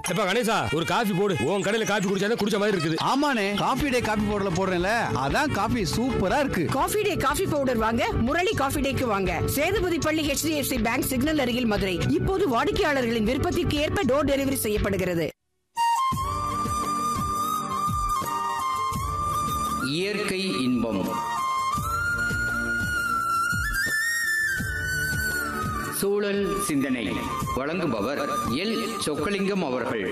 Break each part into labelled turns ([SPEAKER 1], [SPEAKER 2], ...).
[SPEAKER 1] எப்ப கணேசா ஒரு காஃபி போடு உன் கடையில காஃபி குடிச்சா குடிச்ச மாதிரி இருக்குது
[SPEAKER 2] ஆமாண்ணே காபி டே காபி பவுடர்ல போடுறேன்ல அதான் காபி சூப்பரா இருக்கு
[SPEAKER 3] காஃபி டே காஃபி பவுடர் வாங்க முரளி காஃபி டேக்கு வாங்க சேதுபதி பள்ளி HDFC பேங்க் சிக்னல் அருகில் மதுரை இப்போது வாடிக்கையாளர்களின் விருப்பத்திற்கு ஏற்ப டோர் டெலிவரி செய்யப்படுகிறது
[SPEAKER 4] இயற்கை இன்பம் சூழல் சிந்தனை வழங்குபவர் எல் சொக்கலிங்கம் அவர்கள்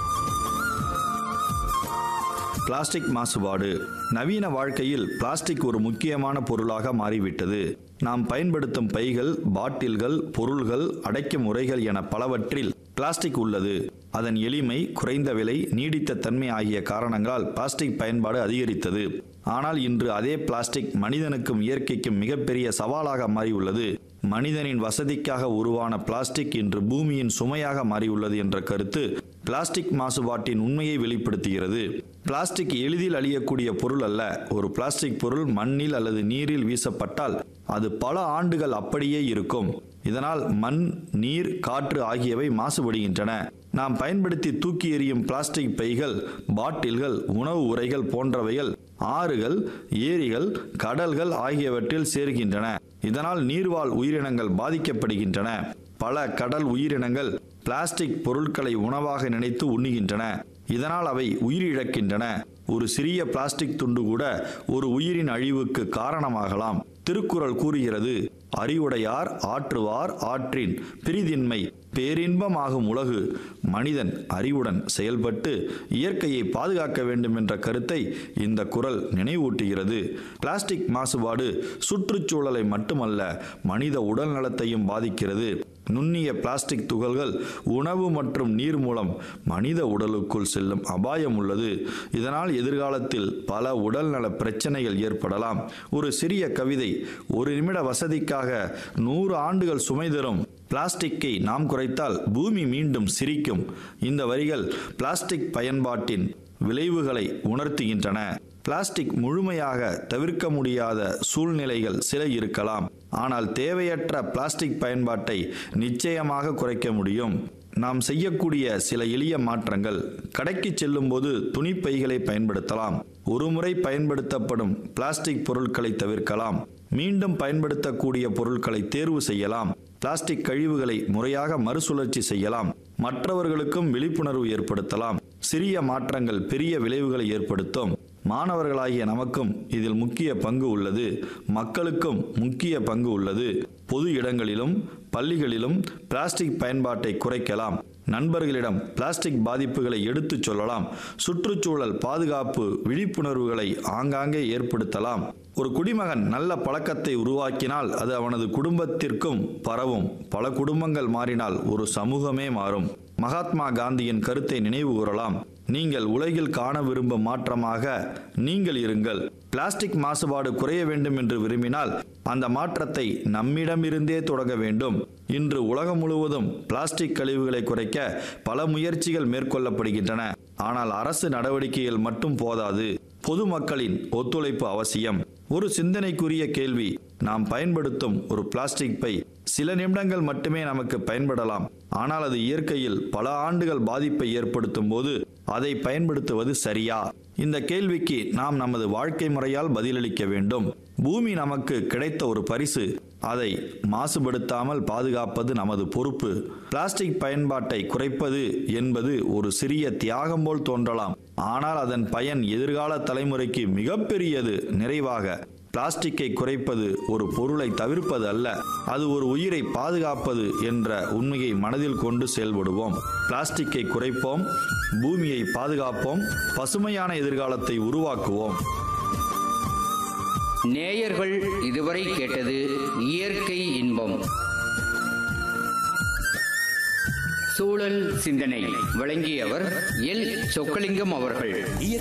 [SPEAKER 5] பிளாஸ்டிக் மாசுபாடு நவீன வாழ்க்கையில் பிளாஸ்டிக் ஒரு முக்கியமான பொருளாக மாறிவிட்டது நாம் பயன்படுத்தும் பைகள் பாட்டில்கள் பொருள்கள் அடைக்கும் முறைகள் என பலவற்றில் பிளாஸ்டிக் உள்ளது அதன் எளிமை குறைந்த விலை நீடித்த தன்மை ஆகிய காரணங்களால் பிளாஸ்டிக் பயன்பாடு அதிகரித்தது ஆனால் இன்று அதே பிளாஸ்டிக் மனிதனுக்கும் இயற்கைக்கும் மிகப்பெரிய சவாலாக மாறியுள்ளது மனிதனின் வசதிக்காக உருவான பிளாஸ்டிக் இன்று பூமியின் சுமையாக மாறியுள்ளது என்ற கருத்து பிளாஸ்டிக் மாசுபாட்டின் உண்மையை வெளிப்படுத்துகிறது பிளாஸ்டிக் எளிதில் அழியக்கூடிய பொருள் அல்ல ஒரு பிளாஸ்டிக் பொருள் மண்ணில் அல்லது நீரில் வீசப்பட்டால் அது பல ஆண்டுகள் அப்படியே இருக்கும் இதனால் மண் நீர் காற்று ஆகியவை மாசுபடுகின்றன நாம் பயன்படுத்தி தூக்கி எறியும் பிளாஸ்டிக் பைகள் பாட்டில்கள் உணவு உரைகள் போன்றவைகள் ஆறுகள் ஏரிகள் கடல்கள் ஆகியவற்றில் சேர்கின்றன இதனால் நீர்வாழ் உயிரினங்கள் பாதிக்கப்படுகின்றன பல கடல் உயிரினங்கள் பிளாஸ்டிக் பொருட்களை உணவாக நினைத்து உண்ணுகின்றன இதனால் அவை உயிரிழக்கின்றன ஒரு சிறிய பிளாஸ்டிக் துண்டு கூட ஒரு உயிரின் அழிவுக்கு காரணமாகலாம் திருக்குறள் கூறுகிறது அறிவுடையார் ஆற்றுவார் ஆற்றின் பிரிதின்மை பேரின்பமாகும் உலகு மனிதன் அறிவுடன் செயல்பட்டு இயற்கையை பாதுகாக்க வேண்டும் என்ற கருத்தை இந்த குறள் நினைவூட்டுகிறது பிளாஸ்டிக் மாசுபாடு சுற்றுச்சூழலை மட்டுமல்ல மனித உடல் நலத்தையும் பாதிக்கிறது நுண்ணிய பிளாஸ்டிக் துகள்கள் உணவு மற்றும் நீர் மூலம் மனித உடலுக்குள் செல்லும் அபாயம் உள்ளது இதனால் எதிர்காலத்தில் பல உடல்நல பிரச்சனைகள் ஏற்படலாம் ஒரு சிறிய கவிதை ஒரு நிமிட வசதிக்காக நூறு ஆண்டுகள் சுமை தரும் பிளாஸ்டிக்கை நாம் குறைத்தால் பூமி மீண்டும் சிரிக்கும் இந்த வரிகள் பிளாஸ்டிக் பயன்பாட்டின் விளைவுகளை உணர்த்துகின்றன பிளாஸ்டிக் முழுமையாக தவிர்க்க முடியாத சூழ்நிலைகள் சில இருக்கலாம் ஆனால் தேவையற்ற பிளாஸ்டிக் பயன்பாட்டை நிச்சயமாக குறைக்க முடியும் நாம் செய்யக்கூடிய சில எளிய மாற்றங்கள் கடைக்கு செல்லும்போது துணிப்பைகளை பயன்படுத்தலாம் ஒருமுறை பயன்படுத்தப்படும் பிளாஸ்டிக் பொருட்களை தவிர்க்கலாம் மீண்டும் பயன்படுத்தக்கூடிய பொருட்களை தேர்வு செய்யலாம் பிளாஸ்டிக் கழிவுகளை முறையாக மறுசுழற்சி செய்யலாம் மற்றவர்களுக்கும் விழிப்புணர்வு ஏற்படுத்தலாம் சிறிய மாற்றங்கள் பெரிய விளைவுகளை ஏற்படுத்தும் மாணவர்களாகிய நமக்கும் இதில் முக்கிய பங்கு உள்ளது மக்களுக்கும் முக்கிய பங்கு உள்ளது பொது இடங்களிலும் பள்ளிகளிலும் பிளாஸ்டிக் பயன்பாட்டை குறைக்கலாம் நண்பர்களிடம் பிளாஸ்டிக் பாதிப்புகளை எடுத்துச் சொல்லலாம் சுற்றுச்சூழல் பாதுகாப்பு விழிப்புணர்வுகளை ஆங்காங்கே ஏற்படுத்தலாம் ஒரு குடிமகன் நல்ல பழக்கத்தை உருவாக்கினால் அது அவனது குடும்பத்திற்கும் பரவும் பல குடும்பங்கள் மாறினால் ஒரு சமூகமே மாறும் மகாத்மா காந்தியின் கருத்தை நினைவு கூறலாம் நீங்கள் உலகில் காண விரும்பும் மாற்றமாக நீங்கள் இருங்கள் பிளாஸ்டிக் மாசுபாடு குறைய வேண்டும் என்று விரும்பினால் அந்த மாற்றத்தை நம்மிடமிருந்தே தொடங்க வேண்டும் இன்று உலகம் முழுவதும் பிளாஸ்டிக் கழிவுகளை குறைக்க பல முயற்சிகள் மேற்கொள்ளப்படுகின்றன ஆனால் அரசு நடவடிக்கைகள் மட்டும் போதாது பொதுமக்களின் ஒத்துழைப்பு அவசியம் ஒரு சிந்தனைக்குரிய கேள்வி நாம் பயன்படுத்தும் ஒரு பிளாஸ்டிக் பை சில நிமிடங்கள் மட்டுமே நமக்கு பயன்படலாம் ஆனால் அது இயற்கையில் பல ஆண்டுகள் பாதிப்பை ஏற்படுத்தும் போது அதை பயன்படுத்துவது சரியா இந்த கேள்விக்கு நாம் நமது வாழ்க்கை முறையால் பதிலளிக்க வேண்டும் பூமி நமக்கு கிடைத்த ஒரு பரிசு அதை மாசுபடுத்தாமல் பாதுகாப்பது நமது பொறுப்பு பிளாஸ்டிக் பயன்பாட்டை குறைப்பது என்பது ஒரு சிறிய தியாகம் போல் தோன்றலாம் ஆனால் அதன் பயன் எதிர்கால தலைமுறைக்கு மிகப்பெரியது நிறைவாக பிளாஸ்டிக்கை குறைப்பது ஒரு பொருளை தவிர்ப்பது அல்ல அது ஒரு உயிரை பாதுகாப்பது என்ற உண்மையை மனதில் கொண்டு செயல்படுவோம் பிளாஸ்டிக்கை குறைப்போம் பூமியை பாதுகாப்போம் பசுமையான எதிர்காலத்தை உருவாக்குவோம்
[SPEAKER 4] நேயர்கள் இதுவரை கேட்டது இயற்கை இன்பம் சூழல் சிந்தனை வழங்கியவர் எல் சொக்கலிங்கம் அவர்கள்